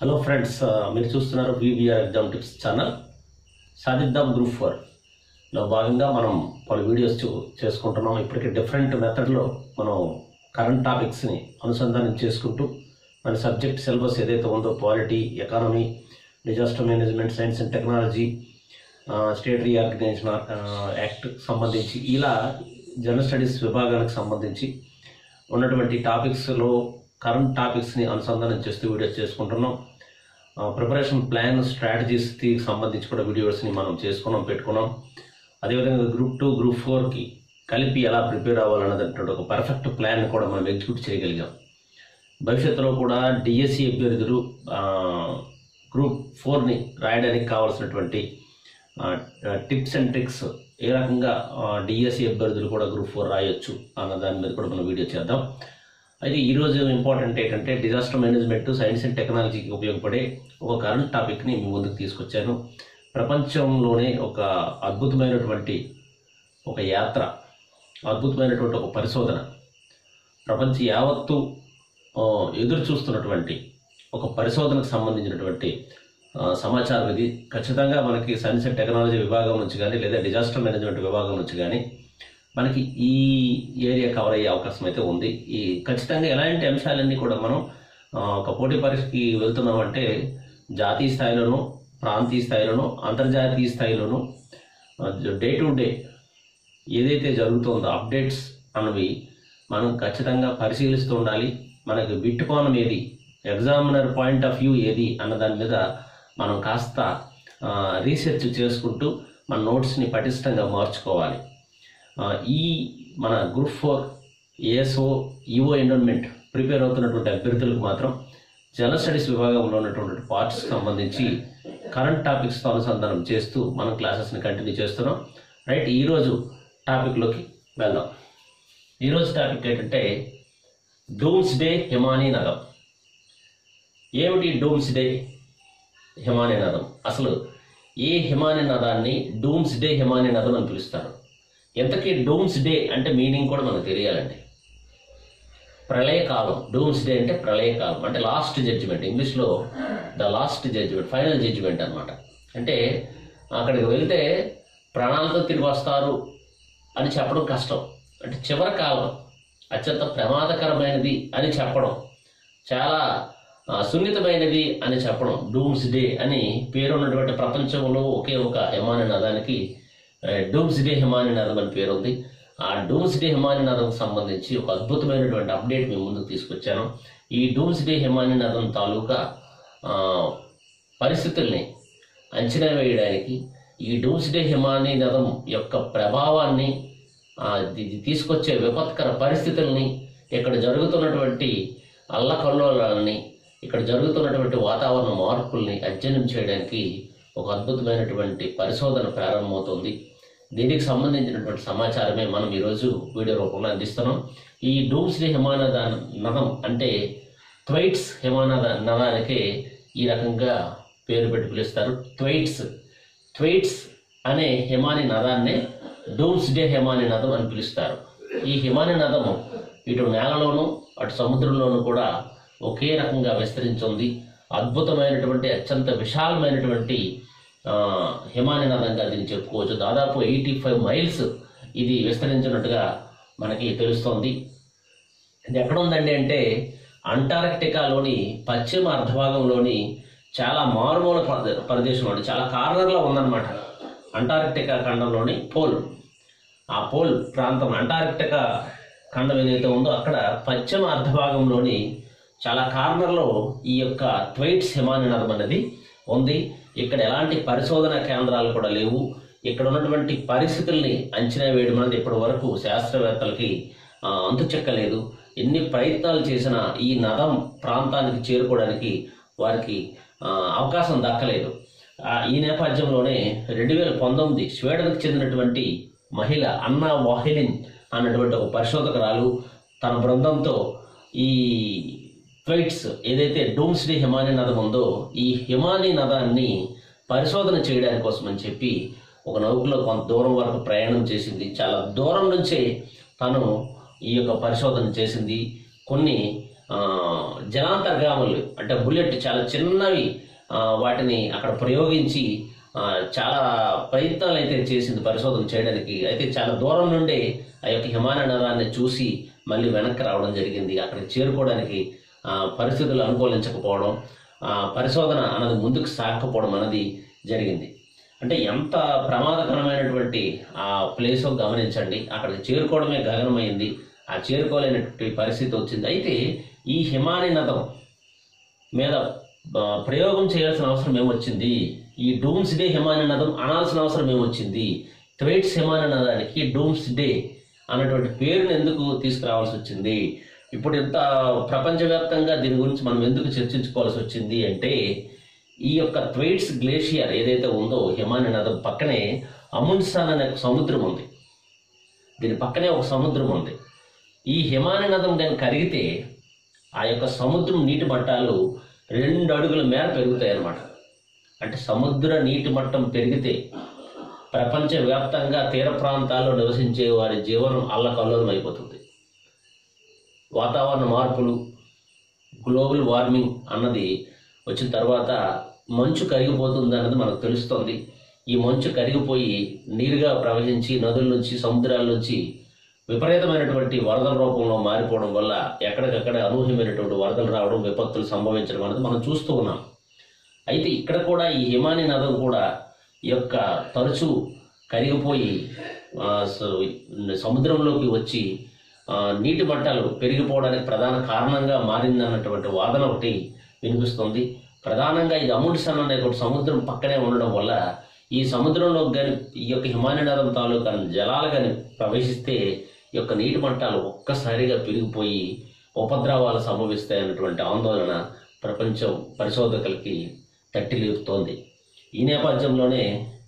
Hello friends ఆ, మీరు చూస్తున్నారు వివిఆర్ ఎగ్జామ్ టిప్స్ ఛానల్ సాధిద్దాం గ్రూప్ ఫోర్ లో భాగంగా మనం పలు వీడియోస్ చూ- చేసుకుంటున్నాం ఇప్పటికే డిఫరెంట్ మెథడ్లో మనం కరెంట్ టాపిక్స్ని అనుసంధానం చేసుకుంటూ మన సబ్జెక్ట్ సిలబస్ ఏదైతే ఉందో polity economy disaster management science and technology state reorganisation act సంబంధించి ఇలా జనరల్ స్టడీస్ విభాగానికి సంబంధించి ఉన్నటువంటి టాపిక్స్లో కరెంట్ టాపిక్స్ని అనుసంధానం చేస్తూ వీడియోస్ చేసుకుంటున్నాం ప్రిపరేషన్ ప్లాన్ స్ట్రాటజీస్కి సంబంధించి కూడా వీడియోస్ని మనం చేసుకున్నాం పెట్టుకున్నాం అదేవిధంగా గ్రూప్ టూ గ్రూప్ ఫోర్కి కలిపి ఎలా ప్రిపేర్ అవ్వాలన్నటువంటి ఒక పర్ఫెక్ట్ ప్లాన్ కూడా మనం ఎగ్జిక్యూట్ చేయగలిగాం భవిష్యత్తులో కూడా డిఎస్సి అభ్యర్థులు ఆ, గ్రూప్ ఫోర్ని రాయడానికి కావాల్సినటువంటి ఆ, టిప్స్ అండ్ ట్రిక్స్ ఏ రకంగా డిఎస్సి అభ్యర్థులు కూడా గ్రూప్ ఫోర్ రాయొచ్చు అన్న దాని మీద కూడా మనం వీడియో చేద్దాం అయితే ఈరోజు ఇంపార్టెంట్ ఏంటంటే డిజాస్టర్ మేనేజ్మెంట్ సైన్స్ అండ్ టెక్నాలజీకి ఉపయోగపడే ఒక కరెంట్ టాపిక్ని మీ ముందుకు తీసుకొచ్చాను ప్రపంచంలోనే ఒక అద్భుతమైనటువంటి ఒక యాత్ర అద్భుతమైనటువంటి ఒక పరిశోధన ప్రపంచ యావత్తు ఆ, ఎదురు చూస్తున్నటువంటి ఒక పరిశోధనకు సంబంధించినటువంటి ఆ, సమాచారం ఇది ఖచ్చితంగా మనకి సైన్స్ అండ్ టెక్నాలజీ విభాగం నుంచి కానీ లేదా డిజాస్టర్ మేనేజ్మెంట్ విభాగం నుంచి కానీ మనకి ఈ ఏరియా కవర్ అయ్యే అవకాశం అయితే ఉంది ఈ ఖచ్చితంగా ఎలాంటి అంశాలన్నీ కూడా మనం ఆ, ఒక పోటీ పరీక్షకి వెళ్తున్నామంటే జాతీయ స్థాయిలోనూ ప్రాంతీయ స్థాయిలోనూ అంతర్జాతీయ స్థాయిలోనూ డే టు డే ఏదైతే జరుగుతుందో అప్డేట్స్ అన్నవి మనం ఖచ్చితంగా పరిశీలిస్తూ ఉండాలి మనకి బిట్ కోణం ఏది ఎగ్జామినర్ పాయింట్ ఆఫ్ వ్యూ ఏది అన్న దాని మీద మనం కాస్త రీసెర్చ్ చేసుకుంటూ మన నోట్స్ని పటిష్టంగా మార్చుకోవాలి ఆ, ఈ మన group four ASO EO enrolment prepare అవుతున్నటువంటి అభ్యర్థులకు మాత్రం జనరల్ స్టడీస్ విభాగంలో ఉన్నటువంటి పార్ట్స్కి సంబంధించి కరెంట్ టాపిక్స్తో అనుసంధానం చేస్తూ మనం క్లాసెస్ని కంటిన్యూ చేస్తున్నాం రైట్ ఈరోజు టాపిక్లోకి వెళ్దాం ఈరోజు టాపిక్ ఏంటంటే డూమ్స్ డే హిమానీ నగం ఏమిటి డూమ్స్ డే హిమానీ నదం అసలు ఏ హిమానీ నదాన్ని డూమ్స్ డే హిమానీ నదం అని పిలుస్తారు ఎంతకీ డూమ్స్ డే అంటే మీనింగ్ కూడా మనకు తెలియాలండి ప్రళయకాలం డూమ్స్ డే అంటే ప్రళయకాలం అంటే లాస్ట్ జడ్జిమెంట్ ఇంగ్లీష్లో the last judgement final judgement అన్నమాట అంటే అక్కడికి వెళ్తే ప్రాణాలతో తిరిగి వస్తారు అని చెప్పడం కష్టం అంటే చివరి కాలం అత్యంత ప్రమాదకరమైనది అని చెప్పడం చాలా ఆ, సున్నితమైనది అని చెప్పడం డూమ్స్ డే అని పేరున్నటువంటి ప్రపంచంలో ఒకే ఒక హిమాని నదానికి డూమ్స్ డే హిమాని నదం అని పేరు ఉంది ఆ డూమ్స్ డే హిమాని నదంకి సంబంధించి ఒక అద్భుతమైనటువంటి అప్డేట్ మీ ముందుకు తీసుకొచ్చాను ఈ డూమ్స్ డే హిమాని నదం తాలూకా ఆ, పరిస్థితుల్ని అంచనా వేయడానికి ఈ డూమ్స్ డే హిమానీ నదం యొక్క ప్రభావాన్ని ఆ, ఇది తీసుకొచ్చే విపత్కర పరిస్థితుల్ని ఇక్కడ జరుగుతున్నటువంటి అల్లకల్లోలాలని ఇక్కడ జరుగుతున్నటువంటి వాతావరణ మార్పుల్ని అధ్యయనం చేయడానికి ఒక అద్భుతమైనటువంటి పరిశోధన ప్రారంభమవుతుంది దీనికి సంబంధించినటువంటి సమాచారమే మనం ఈరోజు వీడియో రూపంలో అందిస్తున్నాం ఈ డూమ్స్ డే హిమానద నదం అంటే త్వైట్స్ హిమానద నదానికి ఈ రకంగా పేరు పెట్టి పిలుస్తారు త్వైట్స్ త్వైట్స్ అనే హిమాని నదాన్నే డూమ్స్ డే హిమాని నదం అని పిలుస్తారు ఈ హిమాని నదము ఇటు నేలలోను అటు సముద్రంలోనూ కూడా ఒకే రకంగా విస్తరించి అద్భుతమైనటువంటి అత్యంత విశాలమైనటువంటి ఆ, హిమాని నదంగా దీన్ని చెప్పుకోవచ్చు దాదాపు ఎయిటీ ఫైవ్ మైల్స్ ఇది విస్తరించినట్టుగా మనకి తెలుస్తోంది ఇది ఎక్కడ ఉందండి అంటే అంటార్క్టికాలోని పశ్చిమ అర్ధభాగంలోని చాలా మారుమూల ప్రదే- ప్రదేశంలో ఉంది. చాలా కార్నర్లో ఉందన్నమాట అంటార్క్టికా ఖండంలోని పోల్ ఆ పోల్ ప్రాంతం అంటార్క్టికా ఖండం ఏదైతే ఉందో అక్కడ పశ్చిమ అర్ధభాగంలోని చాలా కార్నర్లో ఈ యొక్క ట్వైట్స్ హిమాని నదం అనేది ఉంది ఇక్కడ ఎలాంటి పరిశోధన కేంద్రాలు కూడా లేవు ఇక్కడ ఉన్నటువంటి పరిస్థితుల్ని అంచనా వేయడం అనేది ఇప్పటి వరకు శాస్త్రవేత్తలకి ఆ, అంతు చెక్కలేదు ఎన్ని ప్రయత్నాలు చేసినా ఈ నదం ప్రాంతానికి చేరుకోవడానికి వారికి ఆ, అవకాశం దక్కలేదు ఆ, ఈ నేపథ్యంలోనే రెండు వేల పంతొమ్మిది స్వీడన్కి చెందినటువంటి మహిళ అన్నా వాహిలిన్ అన్నటువంటి ఒక పరిశోధకురాలు తన బృందంతో ఈ ట్వైట్స్ ఏదైతే డూమ్స్ డే హిమానీ నదం ఉందో ఈ హిమానీ నదాన్ని పరిశోధన చేయడానికి కోసం అని చెప్పి ఒక నౌకలో కొంత దూరం వరకు ప్రయాణం చేసింది చాలా దూరం నుంచే తను ఈ యొక్క పరిశోధన చేసింది కొన్ని ఆ, జలాంతర్గాములు అంటే బుల్లెట్ చాలా చిన్నవి ఆ, వాటిని అక్కడ ప్రయోగించి ఆ, చాలా ప్రయత్నాలు అయితే చేసింది పరిశోధన చేయడానికి అయితే చాలా దూరం నుండే ఆ యొక్క హిమాలయ నదాన్ని చూసి మళ్ళీ వెనక్కి రావడం జరిగింది అక్కడికి చేరుకోవడానికి ఆ, పరిస్థితులు అనుకూలించకపోవడం ఆ, పరిశోధన అన్నది ముందుకు సాగకపోవడం అన్నది జరిగింది అంటే ఎంత ప్రమాదకరమైనటువంటి ఆ ప్లేస్ గమనించండి అక్కడికి చేరుకోవడమే గగనమైంది ఆ చేరుకోలేనటువంటి పరిస్థితి వచ్చింది అయితే ఈ హిమాలయ నదం మీద ఆ, ప్రయోగం చేయాల్సిన అవసరం ఏమొచ్చింది ఈ డూమ్స్ డే హిమాలయ నదం అనాల్సిన అవసరం ఏమొచ్చింది థ్వైట్స్ హిమాలయ నదానికి డూమ్స్ డే అన్నటువంటి పేరుని ఎందుకు తీసుకురావాల్సి వచ్చింది ఇప్పుడు ఇంత ప్రపంచవ్యాప్తంగా దీని గురించి మనం ఎందుకు చర్చించుకోవాల్సి వచ్చింది అంటే ఈ యొక్క థ్వైట్స్ గ్లేషియర్ ఏదైతే ఉందో హిమాలయ నదం పక్కనే అమున్సాన్ అనే ఒక సముద్రం ఉంది దీని పక్కనే ఒక సముద్రం ఉంది ఈ హిమాలయ నదం కానీ కరిగితే ఆ యొక్క సముద్రం నీటి మట్టాలు రెండు అడుగుల మేర పెరుగుతాయి అన్నమాట అంటే సముద్ర నీటి మట్టం పెరిగితే ప్రపంచ వ్యాప్తంగా తీర ప్రాంతాల్లో నివసించే వారి జీవనం అల్లకల్లోలం అయిపోతుంది వాతావరణ మార్పులు గ్లోబల్ వార్మింగ్ అన్నది వచ్చిన తర్వాత మంచు కరిగిపోతుంది అన్నది మనకు తెలుస్తుంది ఈ మంచు కరిగిపోయి నీరుగా ప్రవహించి నదుల నుంచి సముద్రాల నుంచి విపరీతమైనటువంటి వరదల రూపంలో మారిపోవడం వల్ల ఎక్కడికక్కడ అనూహ్యమైనటువంటి వరదలు రావడం విపత్తులు సంభవించడం అనేది మనం చూస్తూ ఉన్నాం అయితే ఇక్కడ కూడా ఈ హిమాని నదం కూడా ఈ యొక్క తరచు కరిగిపోయి ఆ, స- సముద్రంలోకి వచ్చి ఆ, నీటి మట్టాలు పెరిగిపోవడానికి ప్రధాన కారణంగా మారిందన్నటువంటి వాదన ఒకటి వినిపిస్తుంది ప్రధానంగా ఇది అముడ్సన్ అనే ఒక సముద్రం పక్కనే ఉండడం వల్ల ఈ సముద్రంలో కానీ ఈ యొక్క హిమాలయ నదం తాలూకా జలాలు కానీ ప్రవేశిస్తే ఈ యొక్క నీటి మట్టాలు ఒక్కసారిగా పెరిగిపోయి ఉపద్రవాలు సంభవిస్తాయి అన్నటువంటి ఆందోళన ప్రపంచం పరిశోధకులకి తట్టి లేపుతోంది ఈ నేపథ్యంలోనే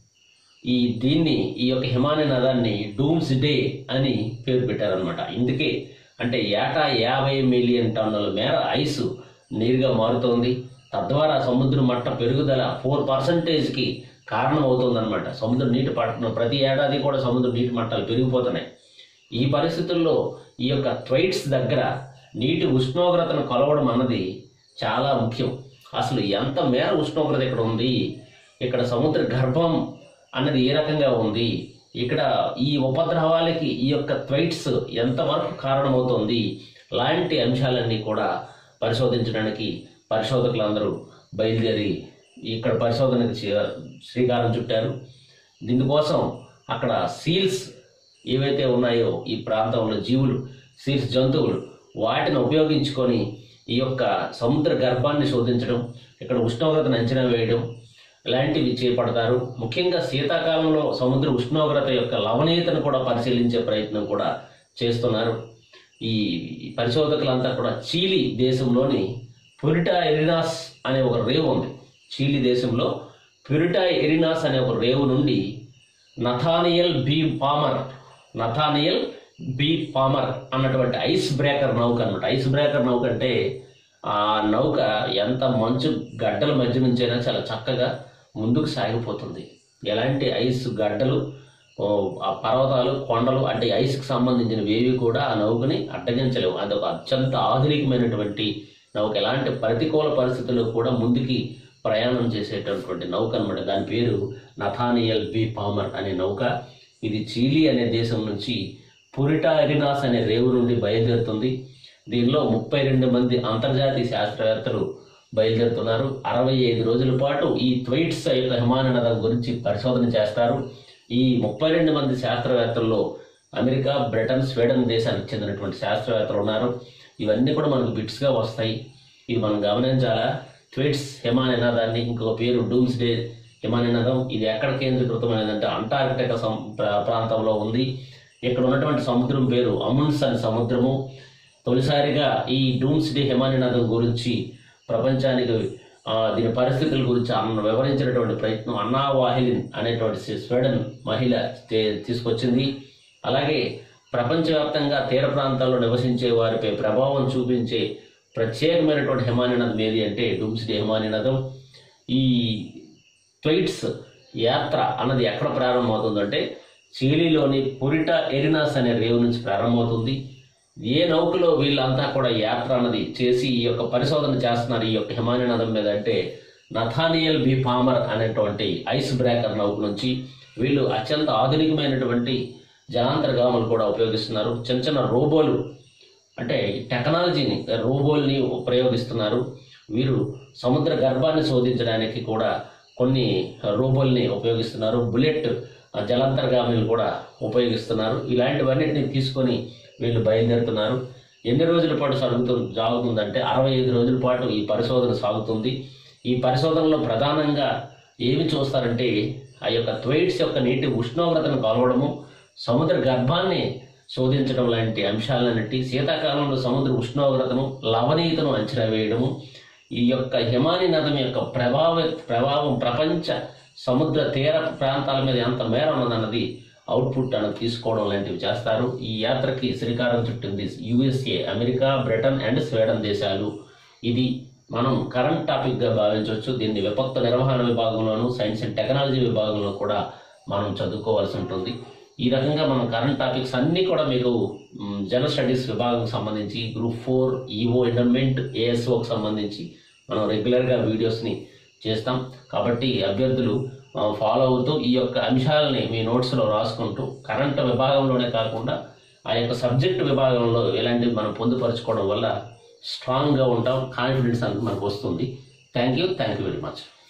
ఈ దీన్ని ఈ యొక్క హిమాలయ నదాన్ని డూమ్స్ డే అని పేరు పెట్టారనమాట ఇందుకే అంటే ఏటా యాభై మిలియన్ టన్నుల మేర ఐస్ నీరుగా మారుతోంది తద్వారా సముద్ర మట్ట పెరుగుదల ఫోర్ పర్సంటేజ్కి కారణం అవుతుందన్నమాట సముద్ర నీటి పట్టణం ప్రతి ఏడాది కూడా సముద్ర నీటి మట్టాలు పెరిగిపోతున్నాయి ఈ పరిస్థితుల్లో ఈ యొక్క ట్వైట్స్ దగ్గర నీటి ఉష్ణోగ్రతను కొలవడం అన్నది చాలా ముఖ్యం అసలు ఎంత మేర ఉష్ణోగ్రత ఇక్కడ ఉంది ఇక్కడ సముద్ర గర్భం అన్నది ఏ రకంగా ఉంది ఇక్కడ ఈ ఉపద్రవాలకి ఈ యొక్క ట్వైట్స్ ఎంతవరకు కారణమవుతోంది లాంటి అంశాలన్నీ కూడా పరిశోధించడానికి పరిశోధకులందరూ బయలుదేరి ఇక్కడ పరిశోధనకి చే- శ్రీకారం చుట్టారు దీనికోసం అక్కడ సీల్స్ ఏవైతే ఉన్నాయో ఈ ప్రాంతంలో జీవులు సీల్స్ జంతువులు వాటిని ఉపయోగించుకొని ఈ యొక్క సముద్ర గర్భాన్ని శోధించడం ఇక్కడ ఉష్ణోగ్రతను అంచనా వేయడం ఇలాంటివి చేపడతారు ముఖ్యంగా శీతాకాలంలో సముద్ర ఉష్ణోగ్రత యొక్క లవణీయతను కూడా పరిశీలించే ప్రయత్నం కూడా చేస్తున్నారు ఈ పరిశోధకులంతా కూడా చీలీ దేశంలోని పురిటా ఎరినాస్ అనే ఒక రేవు ఉంది చీలీ దేశంలో ప్యూరిటా ఎరినాస్ అనే ఒక రేవు నుండి Nathaniel B Palmer Nathaniel B Palmer అన్నటువంటి ఐస్ బ్రేకర్ నౌక అన్నమాట ఐస్ బ్రేకర్ నౌక అంటే ఆ నౌక ఎంత మంచు గడ్డల మధ్య నుంచైనా చాలా చక్కగా ముందుకు సాగిపోతుంది ఎలాంటి ఐస్ గడ్డలు ఓ, ఆ పర్వతాలు కొండలు అంటే ఐస్కి సంబంధించినవి ఏవి కూడా ఆ నౌకని అడ్డగించలేవు అదొక అత్యంత ఆధునికమైనటువంటి నౌక ఎలాంటి ప్రతికూల పరిస్థితుల్లో కూడా ముందుకి ప్రయాణం చేసేటటువంటి నౌక అనమాట దాని పేరు నథానియల్ బి పామర్ అనే నౌక ఇది చీలీ అనే దేశం నుంచి పురిటా ఎరినాస్ అనే రేవు నుండి బయలుదేరుతుంది దీనిలో ముప్పై రెండు మంది అంతర్జాతీయ శాస్త్రవేత్తలు బయలుదేరుతున్నారు అరవై ఐదు రోజుల పాటు ఈ ట్వైట్స్ యొక్క హిమాలయ నదం గురించి పరిశోధన చేస్తారు ఈ ముప్పై రెండు మంది శాస్త్రవేత్తల్లో అమెరికా బ్రిటన్ స్వీడన్ దేశానికి చెందినటువంటి శాస్త్రవేత్తలు ఉన్నారు ఇవన్నీ కూడా మనకు బిట్స్గా వస్తాయి ఇది మనం గమనించాలా ట్వైట్స్ హిమాలయ నదాన్ని ఇంకొక పేరు డూమ్స్ డే హిమాలయ నదం ఇది ఎక్కడ కేంద్రీకృతమైనదంటే అంటార్కిటికా సం- ప్రా- ప్రాంతంలో ఉంది ఇక్కడ ఉన్నటువంటి సముద్రం పేరు అమున్సన్ సముద్రము తొలిసారిగా ఈ డూమ్స్ డే హిమాలయ నదం గురించి ప్రపంచానికి ఆ, దీని పరిస్థితుల గురించి అన్న వివరించినటువంటి ప్రయత్నం అన్నా వాహిలిన్ అనేటువంటి స్వీ- స్వీడన్ మహిళ తే- తీసుకొచ్చింది అలాగే ప్రపంచవ్యాప్తంగా తీర ప్రాంతాల్లో నివసించే వారిపై ప్రభావం చూపించే ప్రత్యేకమైనటువంటి హిమాలయ నదం ఏది అంటే డూమ్స్ డే హిమాలయ నదం ఈ ట్వైట్స్ యాత్ర అన్నది ఎక్కడ ప్రారంభమవుతుందంటే చీలీలోని పురిటా ఎరినాస్ అనే రేవు నుంచి ప్రారంభమవుతుంది ఏ నౌకలో వీళ్ళంతా కూడా యాత్ర అన్నది చేసి ఈ యొక్క పరిశోధన చేస్తున్నారు ఈ యొక్క హిమాని నదం మీద అంటే నథానియల్ బి పామర్ అనేటువంటి ఐస్ బ్రేకర్ నౌక నుంచి వీళ్ళు అత్యంత ఆధునికమైనటువంటి జలాంతర్గాములు కూడా ఉపయోగిస్తున్నారు చిన్న చిన్న రోబోలు అంటే టెక్నాలజీని రోబోల్ని ప్రయోగిస్తున్నారు వీరు సముద్ర గర్భాన్ని శోధించడానికి కూడా కొన్ని రోబోల్ని ఉపయోగిస్తున్నారు బుల్లెట్ ఆ, జలాంతర్గామిని కూడా ఉపయోగిస్తున్నారు ఇలాంటివన్నిటిని తీసుకొని వీళ్ళు బయలుదేరుతున్నారు ఎన్ని రోజుల పాటు సాగుతూ సాగుతుందంటే అరవై ఐదు రోజుల పాటు ఈ పరిశోధన సాగుతుంది ఈ పరిశోధనలో ప్రధానంగా ఏమి చూస్తారంటే ఆ యొక్క థ్వైట్స్ యొక్క నీటి ఉష్ణోగ్రతను కొలవడము సముద్ర గర్భాన్ని శోధించడం లాంటి అంశాలన్నిటి శీతాకాలంలో సముద్ర ఉష్ణోగ్రతను లవణీయతను అంచనా వేయడము ఈ యొక్క హిమాని నదం యొక్క ప్రభావ ప్రభావం ప్రపంచ సముద్ర తీర ప్రాంతాల మీద ఎంత మేర ఉన్నదన్నది అవుట్పుట్ అన్నది తీసుకోవడం లాంటివి చేస్తారు ఈ యాత్రకి శ్రీకారం చుట్టింది USA America Britain and Sweden దేశాలు ఇది మనం కరెంట్ టాపిక్గా భావించవచ్చు దీన్ని విపత్తు నిర్వహణ విభాగంలోను సైన్స్ అండ్ టెక్నాలజీ విభాగంలో కూడా మనం చదువుకోవాల్సి ఉంటుంది ఈ రకంగా మనం కరెంట్ టాపిక్స్ అన్నీ కూడా మీకు మ్, జనరల్ స్టడీస్ విభాగం సంబంధించి గ్రూప్ ఫోర్ ఈఓ ఎండోమెంట్ ఏఎస్ఓకి సంబంధించి మనం రెగ్యులర్గా వీడియోస్ని చేస్తాం కాబట్టి అభ్యర్థులు ఆ, ఫాలో అవుతూ ఈ యొక్క అంశాలని మీ నోట్స్లో రాసుకుంటూ కరెంట్ విభాగంలోనే కాకుండా ఆ యొక్క సబ్జెక్ట్ విభాగంలో ఇలాంటివి మనం పొందుపరచుకోవడం వల్ల స్ట్రాంగ్గా ఉంటాం కాన్ఫిడెన్స్ అనేది మనకు వస్తుంది thank you thank you very much